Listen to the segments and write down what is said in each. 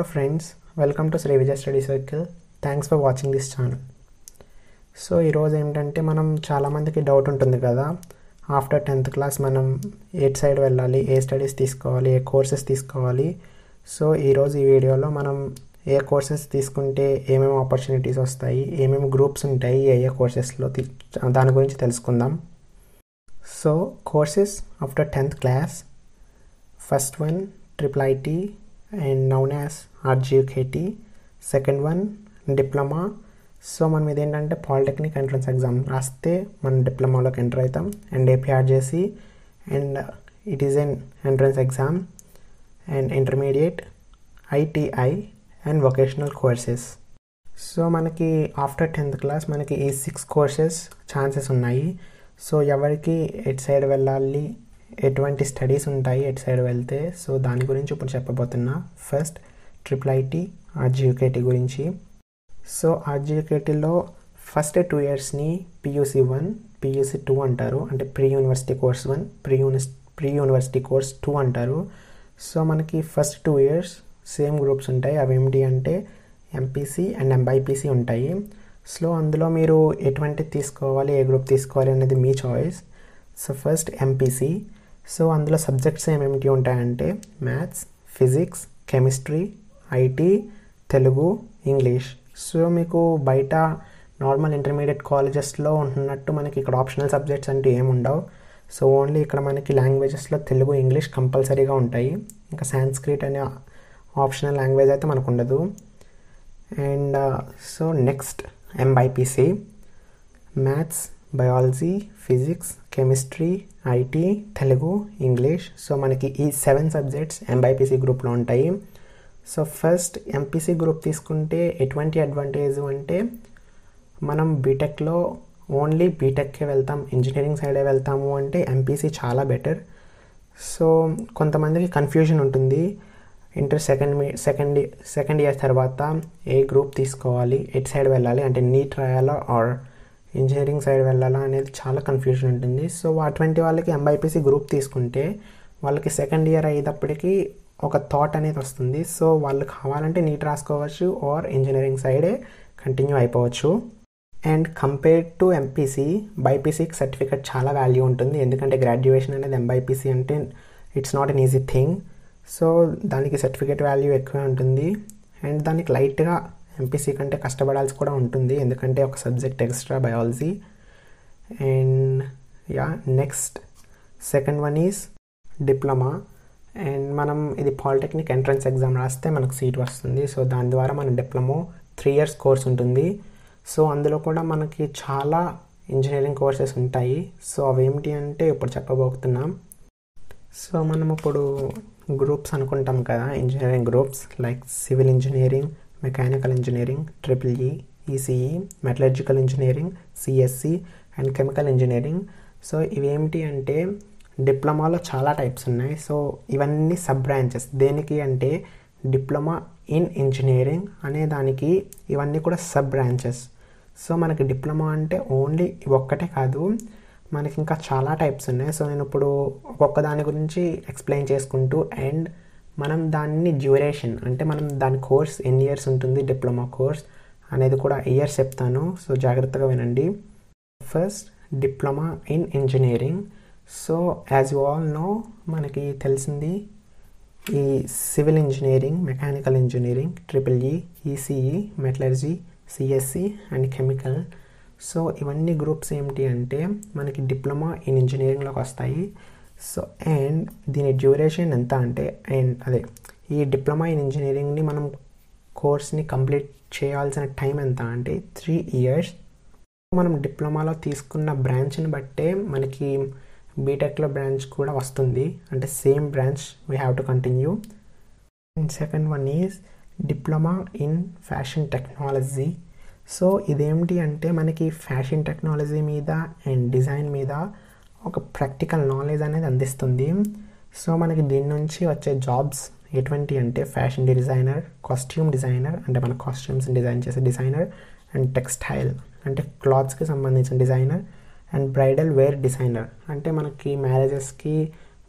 Hello friends, welcome to Sri Vijay Study Circle. Thanks for watching this channel so ఈరోజు ఏంటంటే మనం చాలామందికి doubt ఉంటుంది కదా ఆఫ్టర్ టెన్త్ క్లాస్ మనం ఏ సైడ్ వెళ్ళాలి ఏ స్టడీస్ తీసుకోవాలి ఏ కోర్సెస్ తీసుకోవాలి సో ఈరోజు ఈ వీడియోలో మనం ఏ కోర్సెస్ తీసుకుంటే ఏమేమి ఆపర్చునిటీస్ వస్తాయి ఏమేమి గ్రూప్స్ ఉంటాయి ఏ ఏ కోర్సెస్లో దాని గురించి తెలుసుకుందాం so courses after tenth class first one triple IT and known as RGUKT second one diploma so మనం ఇదేంటంటే పాలిటెక్నిక్ ఎంట్రన్స్ ఎగ్జామ్ రాస్తే మనం డిప్లొమాలోకి ఎంటర్ అవుతాం అండ్ ఏపీఆర్ చేసి and it is an entrance exam and intermediate ITI and vocational courses so మనకి after tenth class మనకి ఈ సిక్స్ కోర్సెస్ ఛాన్సెస్ ఉన్నాయి సో ఎవరికి ఎటు సైడ్ వెళ్ళాలి ఎటువంటి స్టడీస్ ఉంటాయి ఎటు సైడ్ వెళ్తే సో దాని గురించి ఇప్పుడు చెప్పబోతున్నా ఫస్ట్ ట్రిపుల్ ఐటీ ఆర్జియుకేటీ గురించి సో ఆర్జియుకేటీలో ఫస్ట్ టూ ఇయర్స్ని పియూసీ వన్ పియూసీ టూ అంటారు అంటే pre university course one pre యూనిస్ ప్రీ యూనివర్సిటీ కోర్స్ టూ అంటారు సో మనకి first two years same groups ఉంటాయి అవి ఏమిటి అంటే ఎంపీసీ అండ్ ఎంబైపీసీ ఉంటాయి సో అందులో మీరు ఎటువంటి తీసుకోవాలి ఏ గ్రూప్ తీసుకోవాలి అనేది మీ choice so first MPC so అందులో సబ్జెక్ట్స్ ఏమేమిటి ఉంటాయంటే maths physics chemistry IT Telugu English so మీకు బయట నార్మల్ ఇంటర్మీడియట్ కాలేజెస్లో ఉంటున్నట్టు మనకి ఇక్కడ ఆప్షనల్ సబ్జెక్ట్స్ అంటే ఏముండవు సో ఓన్లీ ఇక్కడ మనకి లాంగ్వేజెస్లో తెలుగు ఇంగ్లీష్ కంపల్సరీగా ఉంటాయి ఇంకా సాంస్క్రిట్ అనే ఆప్షనల్ లాంగ్వేజ్ అయితే మనకు ఉండదు and so next MBiPC maths biology physics chemistry IT Telugu English so మనకి ఈ సెవెన్ సబ్జెక్ట్స్ ఎంబైపీసీ గ్రూప్లో ఉంటాయి సో ఫస్ట్ ఎంపీసీ గ్రూప్ తీసుకుంటే ఎటువంటి అడ్వాంటేజ్ అంటే మనం బీటెక్లో ఓన్లీ బీటెక్కే వెళ్తాం ఇంజనీరింగ్ సైడే వెళ్తాము అంటే ఎంపీసీ చాలా బెటర్ సో కొంతమందికి కన్ఫ్యూజన్ ఉంటుంది ఇంటర్ సెకండ్ మీ సెకండ్ సెకండ్ ఇయర్ తర్వాత ఏ గ్రూప్ తీసుకోవాలి ఎట్ సైడ్ వెళ్ళాలి అంటే నీట్ రాయాలా ఆర్ ఇంజనీరింగ్ సైడ్ వెళ్ళాలా అనేది చాలా కన్ఫ్యూజన్ ఉంటుంది సో అటువంటి వాళ్ళకి ఎంబైపీసీ గ్రూప్ తీసుకుంటే వాళ్ళకి సెకండ్ ఇయర్ అయ్యేటప్పటికి ఒక థాట్ అనేది వస్తుంది సో వాళ్ళు కావాలంటే నీట్ రాసుకోవచ్చు ఆర్ ఇంజనీరింగ్ సైడే కంటిన్యూ అయిపోవచ్చు అండ్ కంపేర్డ్ టు ఎంపీసీ బైపీసీకి సర్టిఫికేట్ చాలా వాల్యూ ఉంటుంది ఎందుకంటే గ్రాడ్యుయేషన్ అనేది ఎంబైపీసీ అంటే it's not an easy thing so దానికి సర్టిఫికేట్ వాల్యూ ఎక్కువే ఉంటుంది అండ్ దానికి లైట్గా ఎంపీసీ కంటే కష్టపడాల్సి కూడా ఉంటుంది ఎందుకంటే ఒక subject extra biology and yeah next second one is diploma and మనం ఇది పాలిటెక్నిక్ ఎంట్రన్స్ ఎగ్జామ్ రాస్తే మనకు సీట్ వస్తుంది సో దాని ద్వారా మన డిప్లొమో త్రీ ఇయర్స్ కోర్స్ ఉంటుంది సో అందులో కూడా మనకి చాలా ఇంజనీరింగ్ కోర్సెస్ ఉంటాయి సో అవేమిటి అంటే ఇప్పుడు చెప్పబోతున్నాం సో మనం ఇప్పుడు గ్రూప్స్ అనుకుంటాం కదా engineering groups like civil engineering mechanical engineering triple E ECE metallurgical engineering CSC and chemical engineering so ఇవేమిటి అంటే డిప్లొమాలో చాలా టైప్స్ ఉన్నాయి సో ఇవన్నీ సబ్ బ్రాంచెస్ దేనికి అంటే డిప్లొమా ఇన్ ఇంజనీరింగ్ అనే దానికి ఇవన్నీ కూడా సబ్ బ్రాంచెస్ సో మనకి డిప్లొమా అంటే ఓన్లీ ఒక్కటే కాదు మనకి ఇంకా చాలా టైప్స్ ఉన్నాయి సో నేను ఇప్పుడు ఒక్కొక్క దాని గురించి ఎక్స్ప్లెయిన్ చేసుకుంటూ అండ్ మనం దాన్ని డ్యూరేషన్ అంటే మనం దాని కోర్స్ ఎన్ని ఇయర్స్ ఉంటుంది డిప్లొమా కోర్స్ అనేది కూడా ఇయర్స్ చెప్తాను సో జాగ్రత్తగా వినండి first diploma in engineering so as you all know మనకి తెలిసింది ఈ civil engineering mechanical engineering triple E ECE metallurgy CSC and chemical so ఇవన్నీ గ్రూప్స్ ఏమిటి అంటే మనకి డిప్లొమా ఇన్ ఇంజనీరింగ్లోకి వస్తాయి సో అండ్ దీని డ్యూరేషన్ ఎంత అంటే అండ్ అదే ఈ డిప్లొమా ఇన్ ఇంజనీరింగ్ని మనం కోర్స్ని కంప్లీట్ చేయాల్సిన టైం ఎంత అంటే త్రీ ఇయర్స్ మనం డిప్లొమాలో తీసుకున్న బ్రాంచ్ని బట్టే మనకి బీటెక్లో బ్రాంచ్ కూడా వస్తుంది అంటే same branch we have to continue and second one is diploma in fashion technology so ఇదేమిటి అంటే మనకి ఫ్యాషన్ టెక్నాలజీ మీద అండ్ డిజైన్ మీద ఒక ప్రాక్టికల్ నాలెడ్జ్ అనేది అందిస్తుంది సో మనకి దీని నుంచి వచ్చే జాబ్స్ ఎటువంటి అంటే ఫ్యాషన్ డిజైనర్ కాస్ట్యూమ్ డిజైనర్ అంటే మన కాస్ట్యూమ్స్ డిజైన్ చేసే డిజైనర్ అండ్ టెక్స్టైల్ అంటే క్లాత్స్కి సంబంధించిన designer and bridal wear designer అంటే మనకి మ్యారేజెస్కి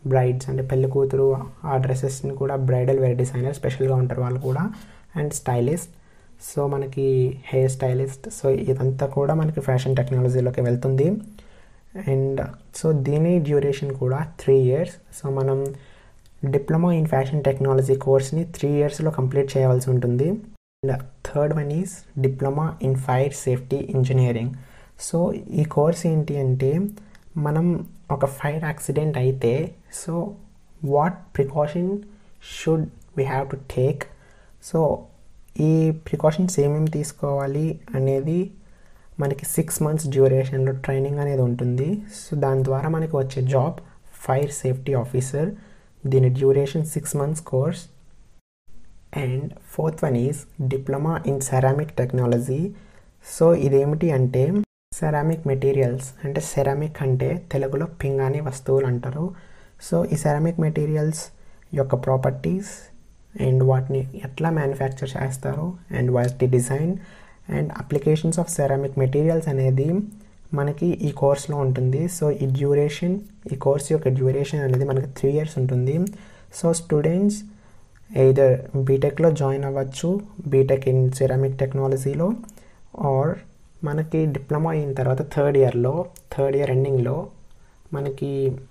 బ్రైడ్స్ అంటే పెళ్లి కూతురు ఆ డ్రెస్సెస్ని కూడా బ్రైడల్ వేర్ డిజైనర్ స్పెషల్గా ఉంటారు వాళ్ళు కూడా అండ్ స్టైలిస్ట్ సో మనకి హెయిర్ స్టైలిస్ట్ సో ఇదంతా కూడా మనకి ఫ్యాషన్ టెక్నాలజీలోకి వెళ్తుంది అండ్ సో దీని డ్యూరేషన్ కూడా త్రీ ఇయర్స్ సో మనం డిప్లొమా ఇన్ ఫ్యాషన్ టెక్నాలజీ కోర్స్ని త్రీ ఇయర్స్లో కంప్లీట్ చేయవలసి ఉంటుంది and third one is diploma in fire safety engineering so ఈ కోర్స్ ఏంటి అంటే మనం ఒక ఫైర్ యాక్సిడెంట్ అయితే so what precaution should we have to take so ఈ ప్రికాషన్స్ ఏమేమి తీసుకోవాలి అనేది మనకి సిక్స్ మంత్స్ డ్యూరేషన్లో ట్రైనింగ్ అనేది ఉంటుంది సో దాని ద్వారా మనకి వచ్చే జాబ్ ఫైర్ సేఫ్టీ ఆఫీసర్ దీని duration six months course and fourth one is diploma in ceramic technology so ఇదేమిటి అంటే సెరామిక్ మెటీరియల్స్ అంటే సెరామిక్ అంటే తెలుగులో పింగాణి వస్తువులు అంటారు సో ఈ సెరామిక్ మెటీరియల్స్ యొక్క ప్రాపర్టీస్ అండ్ వాటిని ఎట్లా మ్యానుఫ్యాక్చర్ చేస్తారు అండ్ వాటి design and applications of ceramic materials అనేది మనకి ఈ కోర్స్లో ఉంటుంది సో ఈ డ్యూరేషన్ ఈ కోర్స్ యొక్క డ్యూరేషన్ అనేది మనకి త్రీ ఇయర్స్ ఉంటుంది సో స్టూడెంట్స్ ఎయిదర్ బీటెక్లో జాయిన్ అవ్వచ్చు బీటెక్ ఇన్ సెరామిక్ టెక్నాలజీలో ఆర్ మనకి డిప్లొమా అయిన తర్వాత థర్డ్ ఇయర్లో థర్డ్ ఇయర్ ఎండింగ్లో మనకి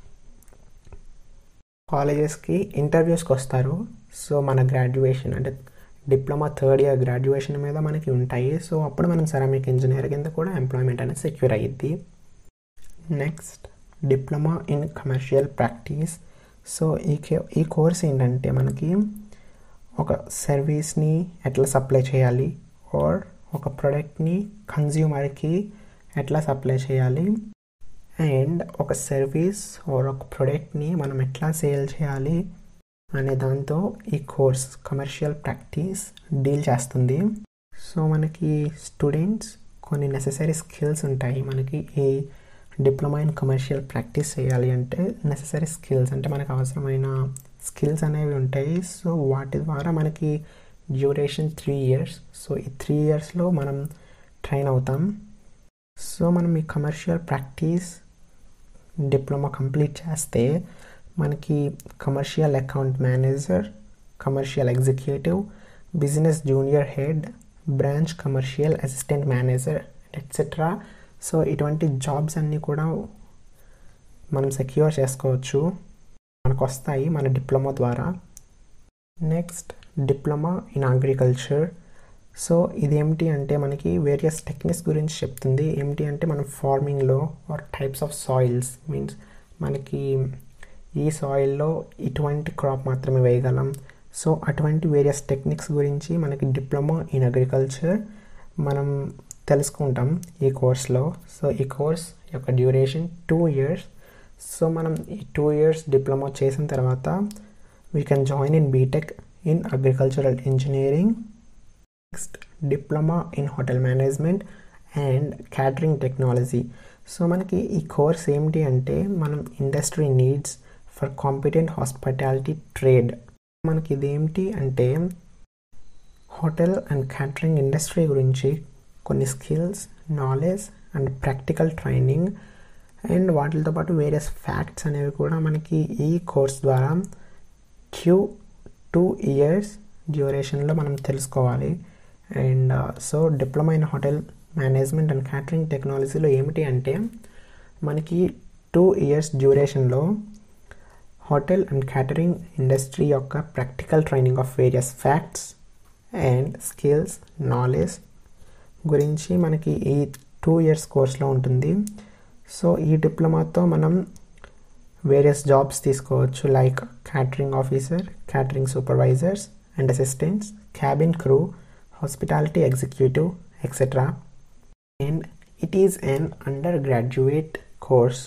కాలేజెస్కి ఇంటర్వ్యూస్కి వస్తారు సో మన గ్రాడ్యుయేషన్ అంటే డిప్లొమా థర్డ్ ఇయర్ గ్రాడ్యుయేషన్ మీద మనకి ఉంటాయి సో అప్పుడు మనం సెరామిక్ ఇంజనీర్ కింద కూడా ఎంప్లాయ్మెంట్ అనేది సెక్యూర్ అయ్యిద్ది next diploma in commercial practice so ఈ ఈ కోర్స్ ఏంటంటే మనకి ఒక సర్వీస్ని ఎట్లా సప్లై చేయాలి ఆర్ ఒక ప్రోడక్ట్ని కన్జ్యూమర్కి ఎట్లా సప్లై చేయాలి అండ్ ఒక సర్వీస్ ఆర్ ఒక ప్రోడక్ట్ని మనం ఎట్లా సేల్ చేయాలి అనే దాంతో ఈ కోర్స్ కమర్షియల్ ప్రాక్టీస్ డీల్ చేస్తుంది సో మనకి స్టూడెంట్స్ కొన్ని నెససరీ స్కిల్స్ ఉంటాయి మనకి ఈ డిప్లొమా ఇన్ కమర్షియల్ ప్రాక్టీస్ చేయాలి అంటే నెససరీ స్కిల్స్ అంటే మనకు అవసరమైన స్కిల్స్ అనేవి ఉంటాయి సో వాటి ద్వారా మనకి డ్యూరేషన్ త్రీ ఇయర్స్ సో ఈ త్రీ ఇయర్స్లో మనం ట్రైన్ అవుతాం సో మనం ఈ కమర్షియల్ ప్రాక్టీస్ డిప్లొమా కంప్లీట్ చేస్తే మనకి commercial account manager commercial executive business junior head branch commercial assistant manager etcetera so ఇటువంటి జాబ్స్ అన్నీ కూడా మనం సెక్యూర్ చేసుకోవచ్చు మనకు వస్తాయి మన డిప్లొమా ద్వారా next diploma in agriculture so ఇదేమిటి అంటే మనకి వేరియస్ టెక్నిక్స్ గురించి చెప్తుంది ఏమిటి అంటే మనం ఫార్మింగ్లో or types of soils means మనకి ఈ సాయిల్లో ఇటువంటి క్రాప్ మాత్రమే వేయగలం సో అటువంటి వేరియస్ టెక్నిక్స్ గురించి మనకి డిప్లొమా ఇన్ అగ్రికల్చర్ మనం తెలుసుకుంటాం ఈ కోర్స్లో సో ఈ కోర్స్ యొక్క డ్యూరేషన్ టూ ఇయర్స్ సో మనం ఈ టూ ఇయర్స్ డిప్లొమా చేసిన తర్వాత we can join in BTech in agricultural engineering next diploma in hotel management and catering technology so మనకి ఈ కోర్స్ ఏమిటి అంటే మనం industry needs for competent hospitality trade మనకి ఇదేమిటి అంటే హోటల్ అండ్ క్యాటరింగ్ ఇండస్ట్రీ గురించి కొన్ని skills knowledge and practical training and వాటితో పాటు వేరియస్ ఫ్యాక్ట్స్ అనేవి కూడా మనకి ఈ కోర్స్ ద్వారా క్యూ టూ ఇయర్స్ డ్యూరేషన్లో మనం తెలుసుకోవాలి and so diploma in hotel management and catering టెక్నాలజీలో ఏమిటి అంటే మనకి టూ ఇయర్స్ డ్యూరేషన్లో హోటల్ అండ్ క్యాటరింగ్ ఇండస్ట్రీ యొక్క practical training of various facts and skills knowledge గురించి మనకి ఈ టూ ఇయర్స్ కోర్స్లో ఉంటుంది సో ఈ డిప్లొమాతో మనం వేరియస్ జాబ్స్ తీసుకోవచ్చు like catering officer catering supervisors and assistants cabin crew hospitality executive etcetera and it is an undergraduate course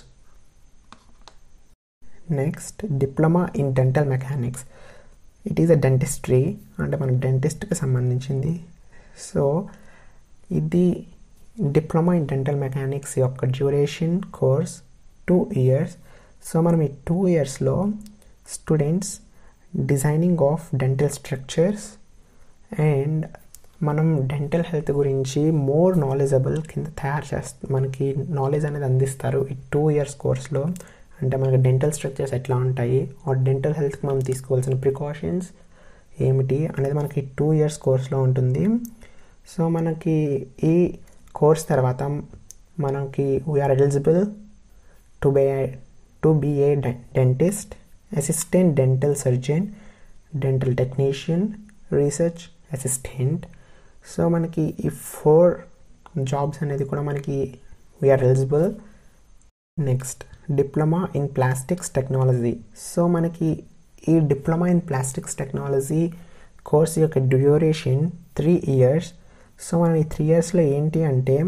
next diploma in dental mechanics it is a dentistry అంటే మన డెంటిస్ట్కి సంబంధించింది so ఇది diploma in dental mechanics యొక్క duration course two years so మనం ఈ two ఇయర్స్లో students designing of dental structures and మనం డెంటల్ హెల్త్ గురించి మోర్ నాలెజబుల్ కింద తయారు చేస్త మనకి నాలెడ్జ్ అనేది అందిస్తారు ఈ టూ ఇయర్స్ కోర్స్లో అంటే మనకి డెంటల్ స్ట్రక్చర్స్ ఎట్లా ఉంటాయి ఆర్ డెంటల్ హెల్త్కి మనం తీసుకోవాల్సిన ప్రికాషన్స్ ఏమిటి అనేది మనకి టూ ఇయర్స్ కోర్స్లో ఉంటుంది సో మనకి ఈ కోర్స్ తర్వాత మనకి we're eligible to be to be a dentist assistant dental surgeon dental technician research assistant so మనకి ఈ ఫోర్ జాబ్స్ అనేది కూడా మనకి we're eligible next diploma in plastics technology so మనకి ఈ diploma in plastics technology course యొక్క duration three years so మనం ఈ త్రీ ఇయర్స్లో ఏంటి అంటే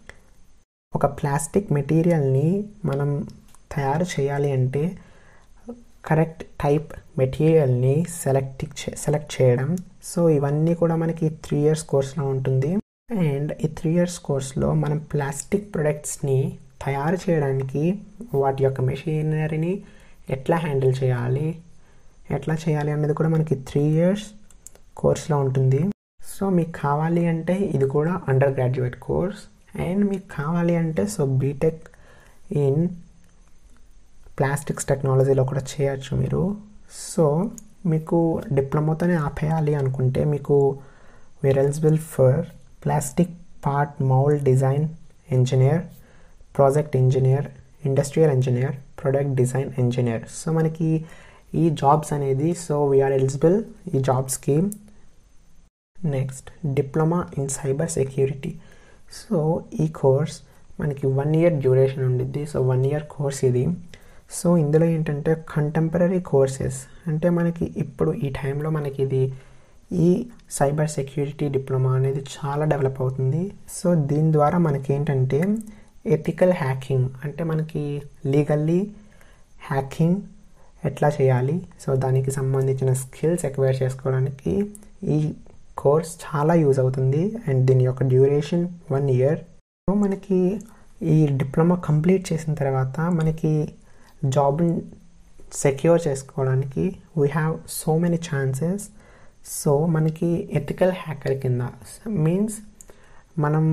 ఒక ప్లాస్టిక్ మెటీరియల్ని మనం తయారు చేయాలి అంటే కరెక్ట్ టైప్ మెటీరియల్ని సెలెక్ట్ సెలెక్ట్ చేయడం సో ఇవన్నీ కూడా మనకి త్రీ ఇయర్స్ కోర్స్లో ఉంటుంది అండ్ ఈ త్రీ ఇయర్స్ కోర్స్లో మనం ప్లాస్టిక్ ప్రొడక్ట్స్ని తయారు చేయడానికి వాటి యొక్క మెషినరీని ఎట్లా హ్యాండిల్ చేయాలి ఎట్లా చేయాలి అనేది కూడా మనకి త్రీ ఇయర్స్ కోర్స్లో ఉంటుంది సో మీకు కావాలి అంటే ఇది కూడా అండర్ గ్రాడ్యుయేట్ కోర్స్ అండ్ మీకు కావాలి అంటే సో బీటెక్ ఇన్ ప్లాస్టిక్స్ టెక్నాలజీలో కూడా చేయొచ్చు మీరు సో మీకు డిప్లొమాతోనే ఆపేయాలి అనుకుంటే మీకు we're eligible for plastic part mould design engineer project engineer industrial engineer product design engineer so మనకి ఈ జాబ్స్ అనేది సో వీఆర్ ఎలిజిబుల్ ఈ జాబ్స్కి next diploma in cyber security so ఈ కోర్స్ మనకి వన్ ఇయర్ డ్యూరేషన్ ఉండిద్ది సో వన్ ఇయర్ కోర్స్ ఇది so ఇందులో ఏంటంటే కంటెంపరీ కోర్సెస్ అంటే మనకి ఇప్పుడు ఈ టైంలో మనకి ఇది ఈ సైబర్ సెక్యూరిటీ డిప్లొమా అనేది చాలా డెవలప్ అవుతుంది సో దీని ద్వారా మనకి ఏంటంటే ఎథికల్ హ్యాకింగ్ అంటే మనకి లీగల్లీ హ్యాకింగ్ ఎట్లా చేయాలి సో దానికి సంబంధించిన స్కిల్స్ ఎక్వైర్ చేసుకోవడానికి ఈ కోర్స్ చాలా యూజ్ అవుతుంది అండ్ దీని యొక్క డ్యూరేషన్ వన్ ఇయర్ సో మనకి ఈ డిప్లొమా కంప్లీట్ చేసిన తర్వాత మనకి జాబ్ సెక్యూర్ చేసుకోవడానికి we have so many chances so మనకి ఎథికల్ హ్యాకర్ కింద మీన్స్ మనం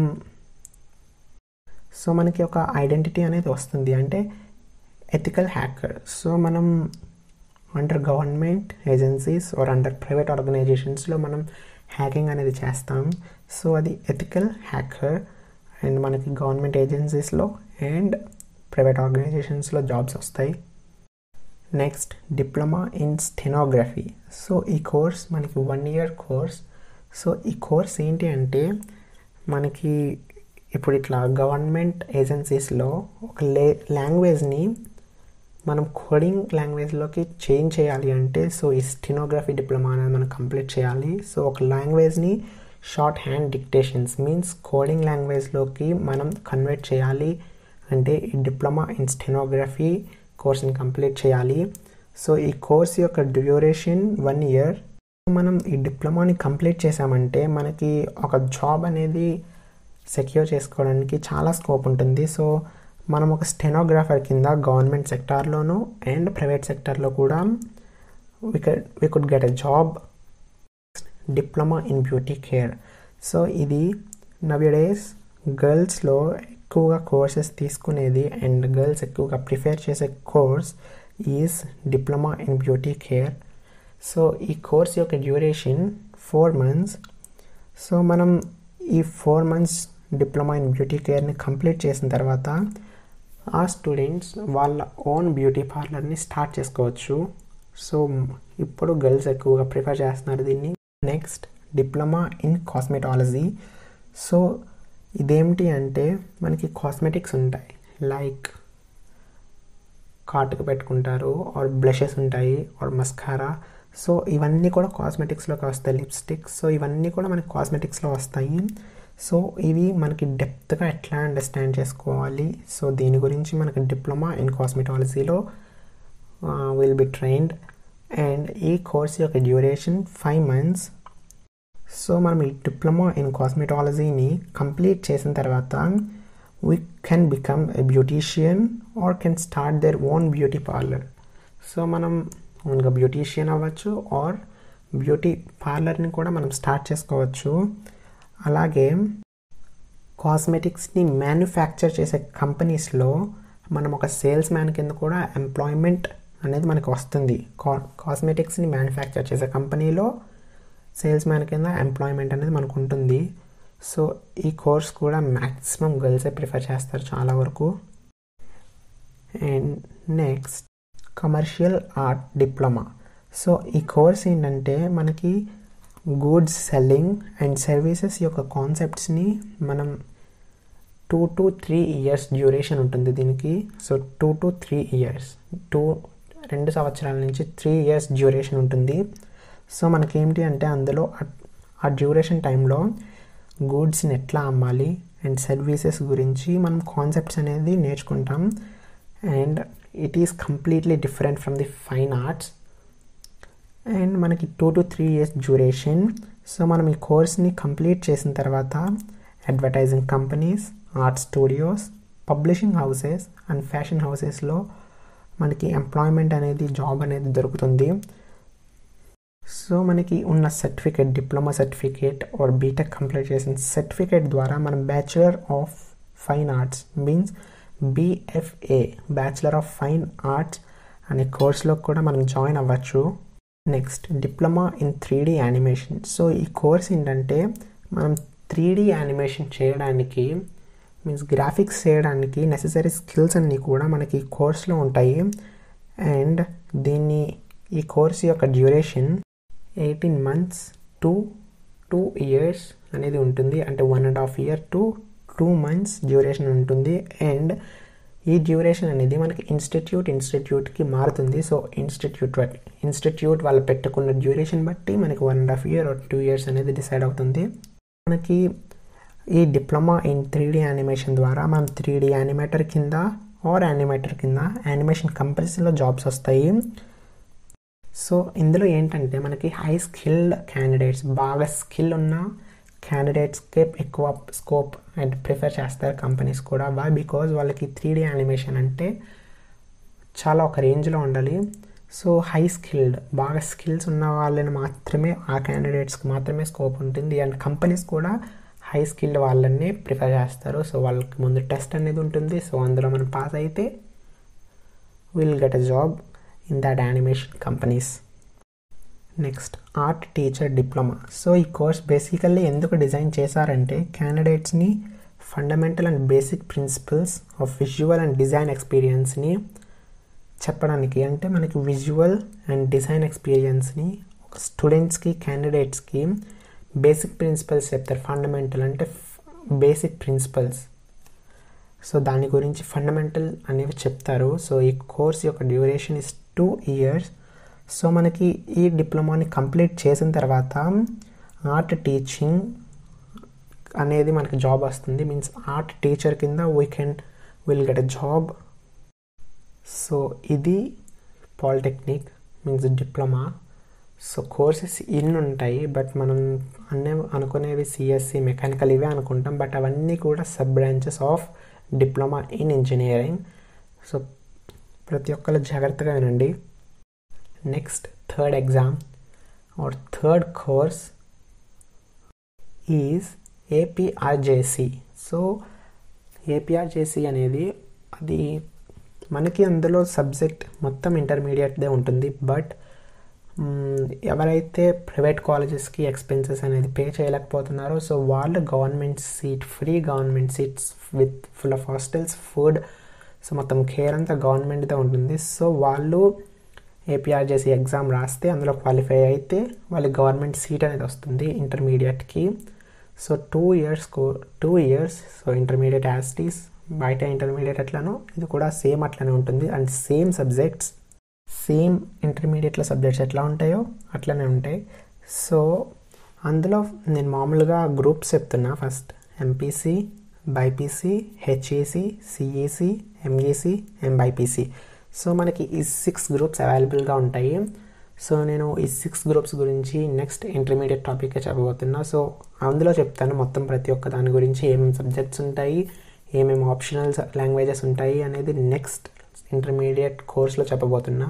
సో మనకి ఒక ఐడెంటిటీ అనేది వస్తుంది అంటే ఎథికల్ హ్యాకర్ సో మనం under government agencies or under private ఆర్గనైజేషన్స్లో మనం హ్యాకింగ్ అనేది చేస్తాం సో అది ఎథికల్ హ్యాకర్ అండ్ మనకి గవర్నమెంట్ ఏజెన్సీస్లో అండ్ ప్రైవేట్ ఆర్గనైజేషన్స్లో జాబ్స్ వస్తాయి next diploma in stenography so ఈ కోర్స్ మనకి వన్ ఇయర్ కోర్స్ సో ఈ కోర్స్ ఏంటి అంటే మనకి ఇప్పుడు ఇట్లా గవర్నమెంట్ ఏజెన్సీస్లో ఒక లే లాంగ్వేజ్ని మనం కోడింగ్ లాంగ్వేజ్లోకి చేంజ్ చేయాలి అంటే సో ఈ స్టెనోగ్రఫీ డిప్లొమా అనేది మనం కంప్లీట్ చేయాలి సో ఒక లాంగ్వేజ్ని shorthand dictations means coding లాంగ్వేజ్లోకి మనం కన్వర్ట్ చేయాలి అంటే ఈ డిప్లొమా ఇన్ స్టెనోగ్రఫీ కోర్స్ని కంప్లీట్ చేయాలి సో ఈ కోర్స్ యొక్క డ్యూరేషన్ వన్ ఇయర్ మనం ఈ డిప్లొమాని కంప్లీట్ చేసామంటే మనకి ఒక జాబ్ అనేది సెక్యూర్ చేసుకోవడానికి చాలా స్కోప్ ఉంటుంది సో మనం ఒక స్టెనోగ్రాఫర్ కింద గవర్నమెంట్ సెక్టార్లోను అండ్ ప్రైవేట్ సెక్టార్లో కూడా we we could get a job diploma in beauty care so ఇది నవ్యడేస్ గర్ల్స్లో ఎక్కువగా కోర్సెస్ తీసుకునేది అండ్ గర్ల్స్ ఎక్కువగా ప్రిఫేర్ చేసే course is diploma in beauty care so ఈ కోర్స్ యొక్క డ్యూరేషన్ ఫోర్ మంత్స్ సో మనం ఈ four months diploma in beauty కేర్ని కంప్లీట్ చేసిన తర్వాత ఆ స్టూడెంట్స్ వాళ్ళ ఓన్ బ్యూటీ పార్లర్ని స్టార్ట్ చేసుకోవచ్చు సో ఇప్పుడు గర్ల్స్ ఎక్కువగా ప్రిఫర్ చేస్తున్నారు దీన్ని next diploma in cosmetology so ఇదేమిటి అంటే మనకి కాస్మెటిక్స్ ఉంటాయి లైక్ కాటుకు పెట్టుకుంటారు ఆర్ బ్లషెస్ ఉంటాయి ఆర్ మస్కారా సో ఇవన్నీ కూడా కాస్మెటిక్స్లోకి వస్తాయి లిప్స్టిక్ సో ఇవన్నీ కూడా మనకి కాస్మెటిక్స్లో వస్తాయి సో ఇవి మనకి డెప్త్గా ఎట్లా అండర్స్టాండ్ చేసుకోవాలి సో దీని గురించి మనకి డిప్లొమా ఇన్ కాస్మెటాలజీలో విల్ బి ట్రైన్డ్ అండ్ ఈ కోర్స్ యొక్క డ్యూరేషన్ ఫైవ్ మంత్స్ సో మనం ఈ డిప్లొమా ఇన్ కాస్మెటాలజీని కంప్లీట్ చేసిన తర్వాత we can become a beautician or can start their own beauty parlour so మనం ఓన్గా బ్యూటీషియన్ అవ్వచ్చు ఆర్ బ్యూటీ పార్లర్ని కూడా మనం స్టార్ట్ చేసుకోవచ్చు అలాగే కాస్మెటిక్స్ని మ్యానుఫ్యాక్చర్ చేసే కంపెనీస్లో మనం ఒక సేల్స్ మ్యాన్ కింద కూడా ఎంప్లాయ్మెంట్ అనేది మనకు వస్తుంది కా కాస్మెటిక్స్ని మ్యానుఫ్యాక్చర్ చేసే కంపెనీలో సేల్స్ మ్యాన్ కింద ఎంప్లాయ్మెంట్ అనేది మనకు ఉంటుంది సో ఈ కోర్స్ కూడా మ్యాక్సిమం గర్ల్సే ప్రిఫర్ చేస్తారు చాలా వరకు and next commercial art diploma so ఈ కోర్స్ ఏంటంటే మనకి గూడ్స్ సెల్లింగ్ అండ్ సర్వీసెస్ యొక్క కాన్సెప్ట్స్ని మనం two to three years duration ఉంటుంది దీనికి so two to three years two రెండు సంవత్సరాల నుంచి త్రీ ఇయర్స్ డ్యూరేషన్ ఉంటుంది సో మనకేంటి అంటే అందులో ఆ డ్యూరేషన్ టైంలో గూడ్స్ని ఎట్లా అమ్మాలి అండ్ సర్వీసెస్ గురించి మనం కాన్సెప్ట్స్ అనేది నేర్చుకుంటాం and it is completely different from the fine arts and మనకి two to three years duration so మనం ఈ కోర్స్ని కంప్లీట్ చేసిన తర్వాత advertising companies art studios publishing houses and fashion హౌసెస్లో మనకి ఎంప్లాయ్మెంట్ అనేది జాబ్ అనేది దొరుకుతుంది సో మనకి ఉన్న certificate diploma certificate or BTech complete చేసిన సర్టిఫికేట్ ద్వారా మనం bachelor of fine arts means BFA bachelor of fine arts అనే కోర్స్లో కూడా మనం జాయిన్ అవ్వచ్చు next diploma in three D animation so ఈ కోర్స్ ఏంటంటే మనం త్రీ డీ యానిమేషన్ చేయడానికి మీన్స్ గ్రాఫిక్స్ చేయడానికి నెససరీ స్కిల్స్ అన్నీ కూడా మనకి ఈ కోర్స్లో ఉంటాయి అండ్ దీన్ని ఈ కోర్స్ యొక్క duration eighteen months to two years అనేది ఉంటుంది అంటే one and half year to two months duration ఉంటుంది అండ్ ఈ డ్యూరేషన్ అనేది మనకి ఇన్స్టిట్యూట్ ఇన్స్టిట్యూట్కి మారుతుంది సో ఇన్స్టిట్యూట్ ఇన్స్టిట్యూట్ వాళ్ళు పెట్టుకున్న డ్యూరేషన్ బట్టి మనకి one and half year two years అనేది డిసైడ్ అవుతుంది మనకి ఈ diploma in three D animation ద్వారా మనం త్రీ డీ యానిమేటర్ కింద ఆర్ యానిమేటర్ కింద యానిమేషన్ కంపెనీస్లో జాబ్స్ వస్తాయి సో ఇందులో ఏంటంటే మనకి హై స్కిల్డ్ క్యాండిడేట్స్ బాగా స్కిల్ ఉన్న క్యాండిడేట్స్కే ఎక్కువ స్కోప్ అండ్ ప్రిఫర్ చేస్తారు కంపెనీస్ కూడా వై బికాజ్ వాళ్ళకి త్రీ డీ యానిమేషన్ అంటే చాలా ఒక రేంజ్లో ఉండాలి సో హై స్కిల్డ్ బాగా స్కిల్స్ ఉన్న వాళ్ళని మాత్రమే ఆ క్యాండిడేట్స్కి మాత్రమే స్కోప్ ఉంటుంది అండ్ కంపెనీస్ కూడా హై స్కిల్డ్ వాళ్ళని ప్రిఫర్ చేస్తారు సో వాళ్ళకి ముందు టెస్ట్ అనేది ఉంటుంది సో అందులో మనం పాస్ అయితే will get a job in that animation companies next art teacher diploma so ఈ కోర్స్ బేసికల్లీ ఎందుకు డిజైన్ చేశారంటే క్యాండిడేట్స్ని fundamental and basic principles of visual and design ఎక్స్పీరియన్స్ని చెప్పడానికి అంటే మనకి విజువల్ అండ్ డిజైన్ ఎక్స్పీరియన్స్ని ఒక స్టూడెంట్స్కి క్యాండిడేట్స్కి బేసిక్ ప్రిన్సిపల్స్ చెప్తారు ఫండమెంటల్ అంటే బేసిక్ ప్రిన్సిపల్స్ సో దాని గురించి ఫండమెంటల్ అనేవి చెప్తారు సో ఈ కోర్స్ యొక్క duration is two years so మనకి ఈ డిప్లొమాని కంప్లీట్ చేసిన తర్వాత ఆర్ట్ టీచింగ్ అనేది మనకి జాబ్ వస్తుంది మీన్స్ ఆర్ట్ టీచర్ కింద we can will get a job so ఇది polytechnic means diploma so courses ఇన్ని ఉంటాయి బట్ మనం అన్నీ అనుకునేవి సిఎస్సి మెకానికల్ ఇవే అనుకుంటాం బట్ అవన్నీ కూడా sub branches of diploma in engineering so ప్రతి ఒక్కరు జాగ్రత్తగా వినండి next third exam or third course is APRJC so APRJC అనేది అది మనకి అందులో సబ్జెక్ట్ మొత్తం ఇంటర్మీడియట్దే ఉంటుంది బట్ ఎవరైతే ప్రైవేట్ కాలేజెస్కి ఎక్స్పెన్సెస్ అనేది పే చేయలేకపోతున్నారో సో వాళ్ళు government seat free government seats with full of hostels food so మొత్తం కేర్ అంతా గవర్నమెంట్దే ఉంటుంది సో వాళ్ళు ఏపీఆర్ చేసి ఎగ్జామ్ రాస్తే అందులో క్వాలిఫై అయితే వాళ్ళకి గవర్నమెంట్ సీట్ అనేది వస్తుంది ఇంటర్మీడియట్కి సో టూ ఇయర్స్ కో టూ ఇయర్స్ సో ఇంటర్మీడియట్ యాస్టీస్ బయట ఇంటర్మీడియట్ ఎట్లానో ఇది కూడా సేమ్ అట్లనే ఉంటుంది అండ్ సేమ్ సబ్జెక్ట్స్ సేమ్ ఇంటర్మీడియట్లో సబ్జెక్ట్స్ ఎట్లా ఉంటాయో అట్లనే ఉంటాయి సో అందులో నేను మామూలుగా గ్రూప్స్ చెప్తున్నా first MPC BiPC HEC CEC MEC MBiPC so మనకి ఈ సిక్స్ గ్రూప్స్ అవైలబుల్గా ఉంటాయి సో నేను ఈ సిక్స్ గ్రూప్స్ గురించి నెక్స్ట్ ఇంటర్మీడియట్ టాపిక్ చెప్పబోతున్నా సో అందులో చెప్తాను మొత్తం ప్రతి ఒక్క దాని గురించి ఏమేమి సబ్జెక్ట్స్ ఉంటాయి ఏమేమి ఆప్షనల్ లాంగ్వేజెస్ ఉంటాయి అనేది నెక్స్ట్ ఇంటర్మీడియట్ కోర్స్లో చెప్పబోతున్నా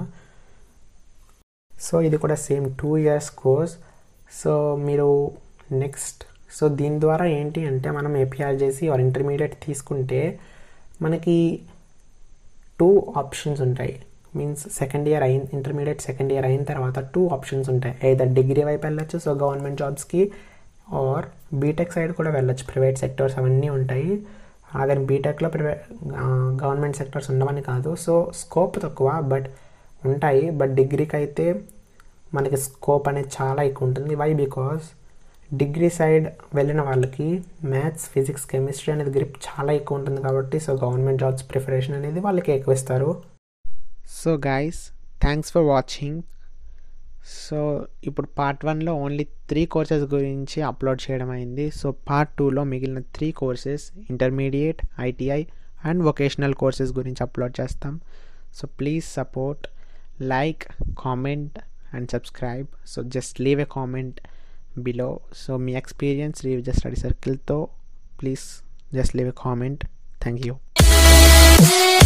సో ఇది కూడా same two years course so మీరు నెక్స్ట్ సో దీని ద్వారా ఏంటి అంటే మనం ఏపీఆర్ చేసి ఆర్ ఇంటర్మీడియట్ తీసుకుంటే మనకి టూ ఆప్షన్స్ ఉంటాయి మీన్స్ సెకండ్ ఇయర్ అయిన ఇంటర్మీడియట్ సెకండ్ ఇయర్ అయిన తర్వాత టూ ఆప్షన్స్ ఉంటాయి ఏదర్ డిగ్రీ వైపు వెళ్ళొచ్చు సో గవర్నమెంట్ జాబ్స్కి ఆర్ బీటెక్ సైడ్ కూడా వెళ్ళొచ్చు ప్రైవేట్ సెక్టర్స్ అవన్నీ ఉంటాయి అదే బీటెక్లో ప్రైవేట్ గవర్నమెంట్ సెక్టర్స్ ఉండవని కాదు సో స్కోప్ తక్కువ బట్ ఉంటాయి బట్ డిగ్రీకి అయితే మనకి స్కోప్ అనేది చాలా ఎక్కువ ఉంటుంది వై బికాస్ డిగ్రీ సైడ్ వెళ్ళిన వాళ్ళకి మ్యాథ్స్ ఫిజిక్స్ కెమిస్ట్రీ అనేది గ్రిప్ చాలా ఎక్కువ ఉంటుంది కాబట్టి సో గవర్నమెంట్ జాబ్స్ ప్రిపరేషన్ అనేది వాళ్ళకి ఎక్కువ ఇస్తారు so guys thanks for watching so ఇప్పుడు పార్ట్ వన్లో ఓన్లీ త్రీ కోర్సెస్ గురించి అప్లోడ్ చేయడం అయింది సో పార్ట్ టూలో మిగిలిన three courses intermediate ITI and vocational courses గురించి అప్లోడ్ చేస్తాం so please support like comment and subscribe so just leave a comment below so మీ ఎక్స్పీరియన్స్ లీవ్ జస్ట్ స్టడీ సర్కిల్తో please just leave a comment thank you